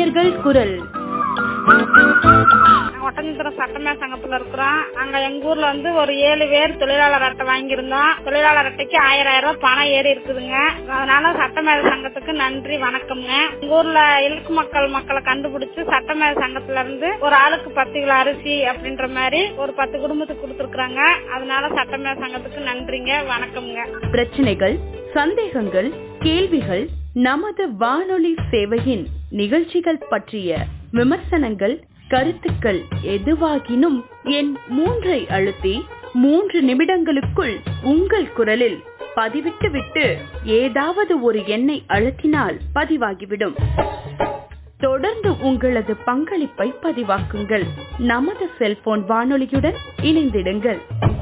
நேயர்கள் குரல் ஒட்டஞ்சத்திரம் சட்டமே சங்கத்துல இருக்கிறோம் அங்க எங்க ஊர்ல வந்து ஒரு ஏழு பேர் தொழிலாளர் அட்டை வாங்கியிருந்தோம் தொழிலாளர் அட்டைக்கு ஆயிரம் ஆயிரம் ரூபாய் பணம் ஏறி இருக்குதுங்க அதனால சட்டமேத சங்கத்துக்கு நன்றி வணக்கம்ங்க எங்க ஊர்ல இலக்கு மக்கள் மக்களை கண்டுபிடிச்சு சட்டமேத சங்கத்துல இருந்து ஒரு ஆளுக்கு பத்து கிலோ அரிசி அப்படின்ற மாதிரி ஒரு பத்து குடும்பத்துக்கு கொடுத்துருக்காங்க அதனால சட்டமேத சங்கத்துக்கு நன்றிங்க வணக்கம்ங்க பிரச்சனைகள் சந்தேகங்கள் கேள்விகள் நமது வானொலி சேவையின் நிகழ்ச்சிகள் பற்றிய விமர்சனங்கள் கருத்துக்கள் எதுவாகினும் என் மூன்றை அழுத்தி மூன்று நிமிடங்களுக்குள் உங்கள் குரலில் பதிவிட்டு விட்டு ஏதாவது ஒரு எண்ணை அழுத்தினால் பதிவாகிவிடும் தொடர்ந்து உங்களது பங்களிப்பை பதிவாக்குங்கள் நமது செல்போன் வானொலியுடன் இணைந்திடுங்கள்